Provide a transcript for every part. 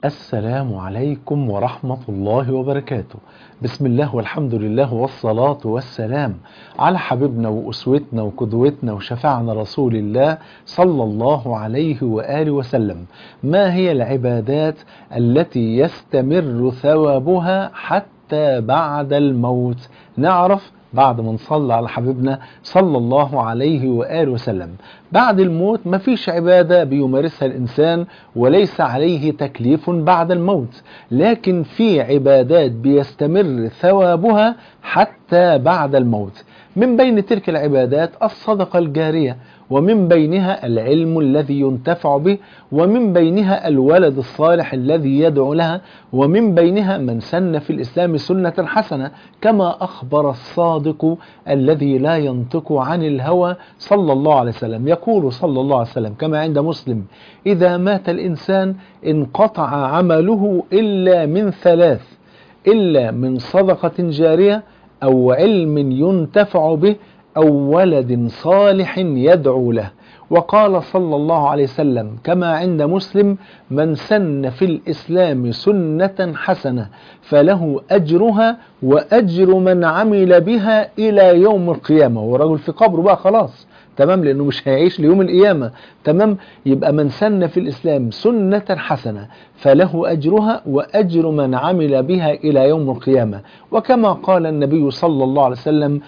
السلام عليكم ورحمة الله وبركاته بسم الله والحمد لله والصلاة والسلام على حبيبنا وأسوتنا وقدوتنا وشفعنا رسول الله صلى الله عليه وآله وسلم ما هي العبادات التي يستمر ثوابها حتى بعد الموت نعرف بعد ما نصلي على حبيبنا صلى الله عليه وآله وسلم بعد الموت مفيش عبادة بيمارسها الإنسان وليس عليه تكليف بعد الموت لكن في عبادات بيستمر ثوابها حتى بعد الموت من بين تلك العبادات الصدقة الجارية ومن بينها العلم الذي ينتفع به ومن بينها الولد الصالح الذي يدعو لها ومن بينها من سن في الإسلام سنة حسنة كما أخبر الصادق الذي لا ينطق عن الهوى صلى الله عليه وسلم يقول صلى الله عليه وسلم كما عند مسلم إذا مات الإنسان انقطع عمله إلا من ثلاث إلا من صدقة جارية أو علم ينتفع به أو ولد صالح يدعو له وقال صلى الله عليه وسلم كما عند مسلم من سن في الإسلام سنة حسنة فله أجرها وأجر من عمل بها إلى يوم القيامة ورجل في قبره بقى خلاص تمام لأنه مش هيعيش ليوم القيامة تمام يبقى من سن في الإسلام سنة حسنة فله أجرها وأجر من عمل بها إلى يوم القيامة وكما قال النبي صلى الله عليه وسلم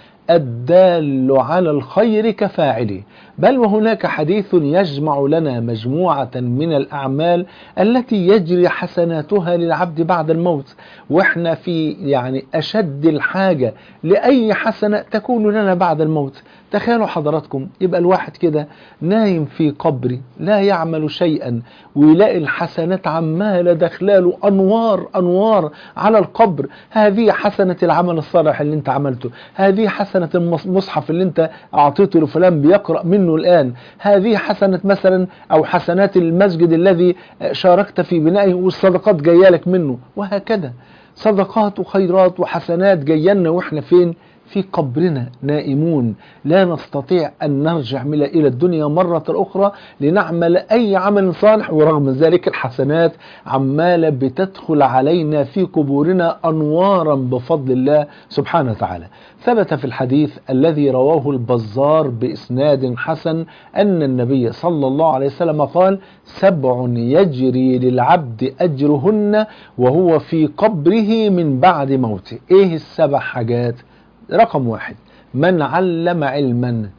الدال على الخير كفاعله بل وهناك حديث يجمع لنا مجموعة من الأعمال التي يجري حسناتها للعبد بعد الموت وإحنا في يعني أشد الحاجة لأي حسنة تكون لنا بعد الموت تخيلوا حضراتكم يبقى الواحد كده نايم في قبري لا يعمل شيئا ويلاقي الحسنات عمالة دخلاله أنوار أنوار على القبر هذه حسنة العمل الصالح اللي انت عملته هذه حسنة المصحف اللي انت أعطيته لفلان بيقرأ منه الآن هذه حسنة مثلا أو حسنات المسجد الذي شاركت في بنائه والصدقات جاية لك منه وهكذا صدقات وخيرات وحسنات جاينا واحنا فين في قبرنا نائمون لا نستطيع أن نرجع إلى الدنيا مرة أخرى لنعمل أي عمل صالح ورغم ذلك الحسنات عمالة بتدخل علينا في قبورنا أنوارا بفضل الله سبحانه وتعالى ثبت في الحديث الذي رواه البزار بإسناد حسن أن النبي صلى الله عليه وسلم قال سبع يجري للعبد أجرهن وهو في قبره من بعد موته إيه السبع حاجات رقم واحد من علم علما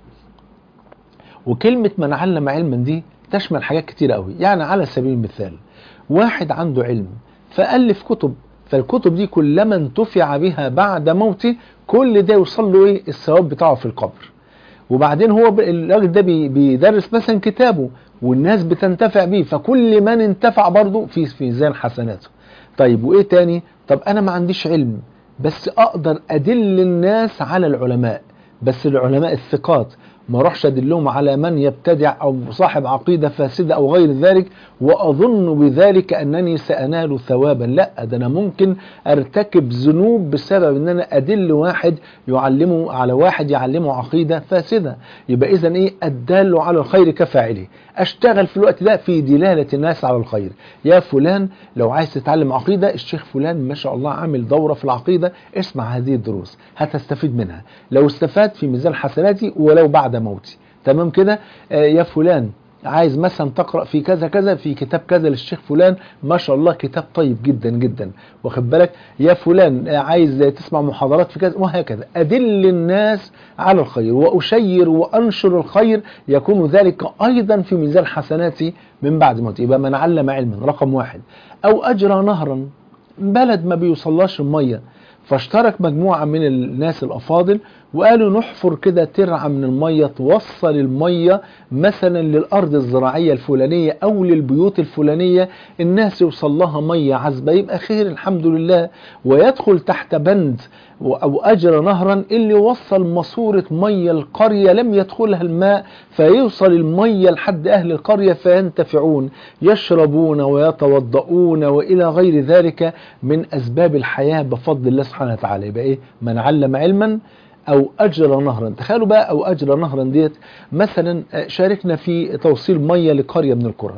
وكلمة من علم علما دي تشمل حاجات كتير قوي يعني على سبيل المثال واحد عنده علم فألف كتب فالكتب دي كلما انتفع بها بعد موته كل ده يوصل له ايه الثواب بتاعه في القبر وبعدين هو الراجل ده بيدرس مثلا كتابه والناس بتنتفع بيه فكل من انتفع برضه في في ميزان حسناته طيب وايه تاني طب انا ما عنديش علم بس اقدر ادل الناس على العلماء بس العلماء الثقات ما اروحش ادلهم على من يبتدع او صاحب عقيده فاسده او غير ذلك واظن بذلك انني سانال ثوابا لا ده انا ممكن ارتكب ذنوب بسبب ان انا ادل واحد يعلمه على واحد يعلمه عقيده فاسده يبقى اذا ايه الدال على الخير كفاعله اشتغل في الوقت ده في دلاله الناس على الخير يا فلان لو عايز تتعلم عقيده الشيخ فلان ما شاء الله عامل دوره في العقيده اسمع هذه الدروس هتستفيد منها لو استفاد في ميزان حسناتي ولو بعد موتي تمام كده آه يا فلان عايز مثلا تقرأ في كذا كذا في كتاب كذا للشيخ فلان ما شاء الله كتاب طيب جدا جدا واخد بالك يا فلان عايز تسمع محاضرات في كذا وهكذا أدل الناس على الخير وأشير وأنشر الخير يكون ذلك أيضا في ميزان حسناتي من بعد موتي يبقى من علم علما رقم واحد أو أجرى نهرا بلد ما بيوصلهاش المية فاشترك مجموعة من الناس الأفاضل وقالوا نحفر كده ترعة من المية توصل المية مثلا للأرض الزراعية الفلانية أو للبيوت الفلانية الناس يوصل لها مية عذبة يبقى خير الحمد لله ويدخل تحت بند أو أجر نهرا اللي وصل ماسورة مية القرية لم يدخلها الماء فيوصل المية لحد أهل القرية فينتفعون يشربون ويتوضؤون وإلى غير ذلك من أسباب الحياة بفضل الله سبحانه وتعالى يبقى إيه من علم علما او اجرى نهرا تخيلوا بقى او اجرى نهرا ديت مثلا شاركنا في توصيل ميه لقريه من القرى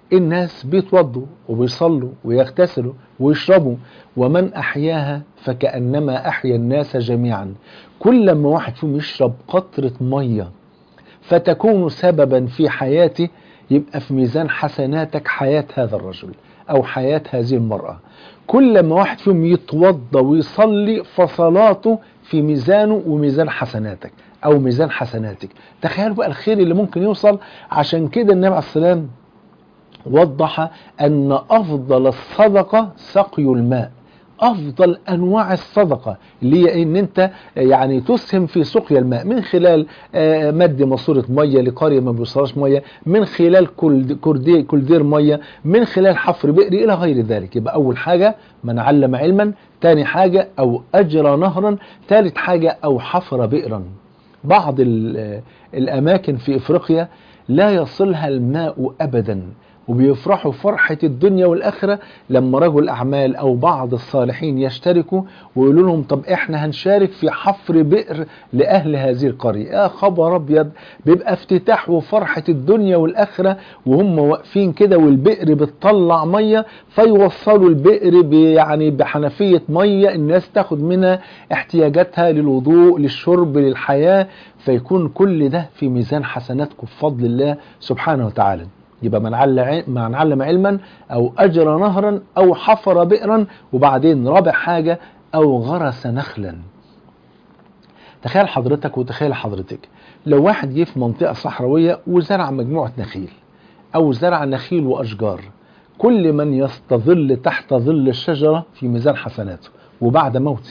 الناس بيتوضوا وبيصلوا ويغتسلوا ويشربوا ومن أحياها فكأنما أحيا الناس جميعا كل ما واحد فيهم يشرب قطرة مية فتكون سببا في حياته يبقى في ميزان حسناتك حياة هذا الرجل أو حياة هذه المرأة كل ما واحد فيهم يتوضى ويصلي فصلاته في ميزانه وميزان حسناتك أو ميزان حسناتك تخيلوا بقى الخير اللي ممكن يوصل عشان كده النبي عليه السلام وضح أن أفضل الصدقة سقي الماء افضل انواع الصدقه اللي هي ان انت يعني تسهم في سقيا الماء من خلال مد ماسوره ميه لقريه ما بيوصلهاش ميه من خلال كردي كولدير ميه من خلال حفر بئر الى غير ذلك يبقى اول حاجه من علم علما ثاني حاجه او اجرى نهرا ثالث حاجه او حفر بئرا بعض الاماكن في افريقيا لا يصلها الماء ابدا وبيفرحوا فرحة الدنيا والآخرة لما رجل أعمال أو بعض الصالحين يشتركوا ويقولوا لهم طب إحنا هنشارك في حفر بئر لأهل هذه القرية يا خبر أبيض بيبقى افتتاح وفرحة الدنيا والآخرة وهم واقفين كده والبئر بتطلع مية فيوصلوا البئر يعني بحنفية مية الناس تاخد منها احتياجاتها للوضوء للشرب للحياة فيكون كل ده في ميزان حسناتكم بفضل الله سبحانه وتعالى يبقى من علم من علم علما او اجرى نهرا او حفر بئرا وبعدين رابع حاجه او غرس نخلا تخيل حضرتك وتخيل حضرتك لو واحد جه في منطقه صحراويه وزرع مجموعه نخيل او زرع نخيل واشجار كل من يستظل تحت ظل الشجره في ميزان حسناته وبعد موته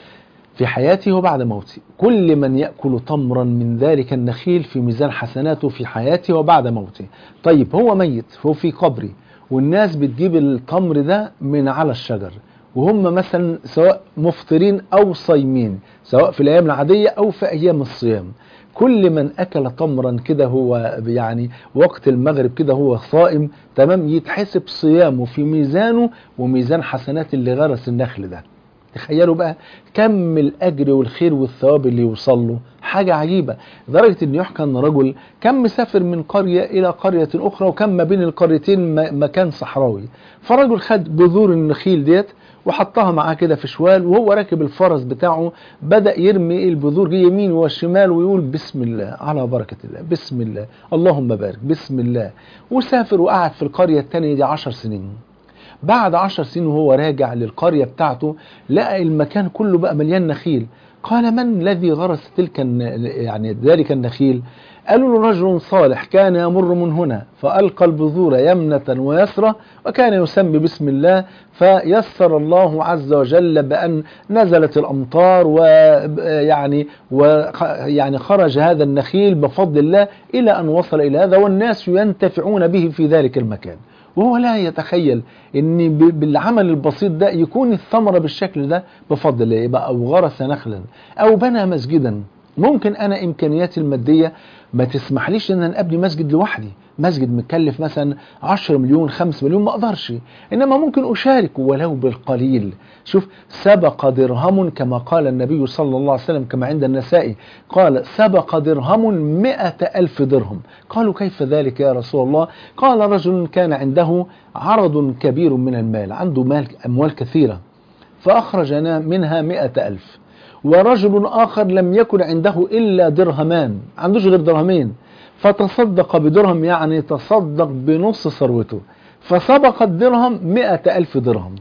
في حياته وبعد موته كل من يأكل تمرا من ذلك النخيل في ميزان حسناته في حياته وبعد موته طيب هو ميت هو في قبري والناس بتجيب التمر ده من على الشجر وهم مثلا سواء مفطرين أو صايمين سواء في الأيام العادية أو في أيام الصيام كل من أكل تمرا كده هو يعني وقت المغرب كده هو صائم تمام يتحسب صيامه في ميزانه وميزان حسنات اللي غرس النخل ده تخيلوا بقى كم الاجر والخير والثواب اللي يوصل له حاجة عجيبة لدرجة ان يحكى ان رجل كان مسافر من قرية الى قرية اخرى وكان ما بين القريتين مكان صحراوي فرجل خد بذور النخيل ديت وحطها معاه كده في شوال وهو راكب الفرس بتاعه بدأ يرمي البذور يمين وشمال ويقول بسم الله على بركة الله بسم الله اللهم بارك بسم الله وسافر وقعد في القرية الثانية دي عشر سنين بعد عشر سنين وهو راجع للقرية بتاعته لقى المكان كله بقى مليان نخيل قال من الذي غرس تلك يعني ذلك النخيل قالوا له رجل صالح كان يمر من هنا فألقى البذور يمنة ويسرى وكان يسمي بسم الله فيسر الله عز وجل بأن نزلت الأمطار ويعني ويعني خرج هذا النخيل بفضل الله إلى أن وصل إلى هذا والناس ينتفعون به في ذلك المكان وهو لا يتخيل ان بالعمل البسيط ده يكون الثمره بالشكل ده بفضل الله يبقى او غرس نخلا او بنى مسجدا ممكن انا امكانياتي الماديه ما تسمحليش ان انا ابني مسجد لوحدي مسجد مكلف مثلا 10 مليون 5 مليون ما اقدرش انما ممكن اشارك ولو بالقليل شوف سبق درهم كما قال النبي صلى الله عليه وسلم كما عند النسائي قال سبق درهم مئة ألف درهم قالوا كيف ذلك يا رسول الله قال رجل كان عنده عرض كبير من المال عنده مال أموال كثيرة فأخرج منها مئة ألف ورجل آخر لم يكن عنده إلا درهمان عندوش غير درهمين فتصدق بدرهم يعني تصدق بنص ثروته فسبق الدرهم مئة ألف درهم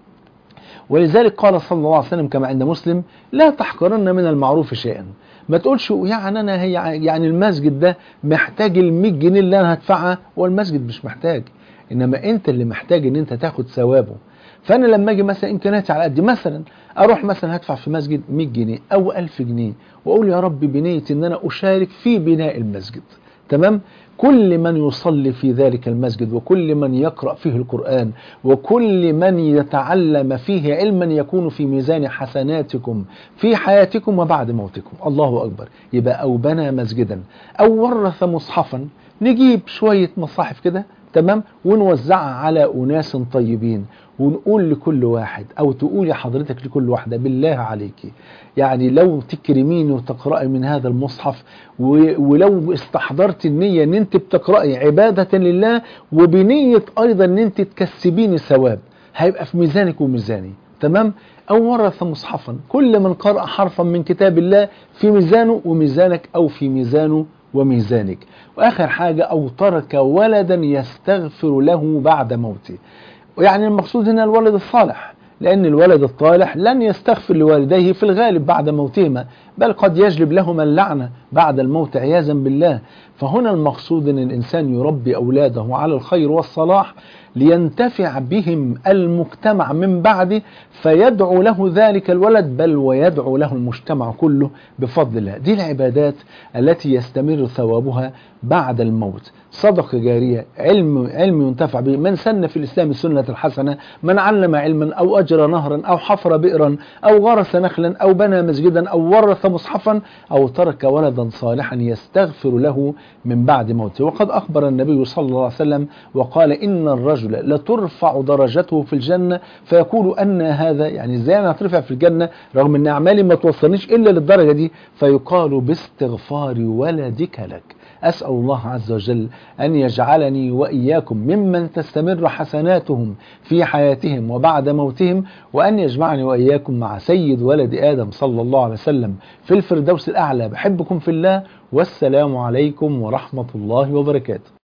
ولذلك قال صلى الله عليه وسلم كما عند مسلم لا تحقرن من المعروف شيئا ما تقولش يعني انا هي يعني المسجد ده محتاج ال 100 جنيه اللي انا هدفعها والمسجد مش محتاج انما انت اللي محتاج ان انت تاخد ثوابه فانا لما اجي مثلا امكانياتي على قد مثلا اروح مثلا هدفع في مسجد 100 جنيه او 1000 جنيه واقول يا رب بنيتي ان انا اشارك في بناء المسجد تمام كل من يصلي في ذلك المسجد وكل من يقرأ فيه القرآن وكل من يتعلم فيه علما يكون في ميزان حسناتكم في حياتكم وبعد موتكم الله أكبر يبقى أو بنى مسجدا أو ورث مصحفا نجيب شوية مصاحف كده تمام ونوزعها على أناس طيبين ونقول لكل واحد أو تقولي حضرتك لكل واحدة بالله عليكي يعني لو تكرميني وتقرأي من هذا المصحف ولو استحضرت النية ان انت بتقرأي عبادة لله وبنية ايضا ان انت تكسبيني ثواب هيبقى في ميزانك وميزاني تمام او ورث مصحفا كل من قرأ حرفا من كتاب الله في ميزانه وميزانك او في ميزانه وميزانك واخر حاجة او ترك ولدا يستغفر له بعد موته يعني المقصود هنا الولد الصالح لأن الولد الطالح لن يستغفر لوالديه في الغالب بعد موتهما بل قد يجلب لهما اللعنة بعد الموت عياذا بالله فهنا المقصود أن الإنسان يربي أولاده على الخير والصلاح لينتفع بهم المجتمع من بعده فيدعو له ذلك الولد بل ويدعو له المجتمع كله بفضل الله دي العبادات التي يستمر ثوابها بعد الموت صدقة جارية علم علم ينتفع به من سن في الإسلام السنة الحسنة من علم علما أو أجرى نهرا أو حفر بئرا أو غرس نخلا أو بنى مسجدا أو ورث مصحفا أو ترك ولدا صالحا يستغفر له من بعد موته وقد أخبر النبي صلى الله عليه وسلم وقال إن الرجل لترفع درجته في الجنة فيقول أن هذا يعني إزاي أنا هترفع في الجنة رغم أن أعمالي ما توصلنيش إلا للدرجة دي فيقال باستغفار ولدك لك أسأل الله عز وجل أن يجعلني وإياكم ممن تستمر حسناتهم في حياتهم وبعد موتهم وأن يجمعني وإياكم مع سيد ولد آدم صلى الله عليه وسلم في الفردوس الأعلى بحبكم في الله والسلام عليكم ورحمة الله وبركاته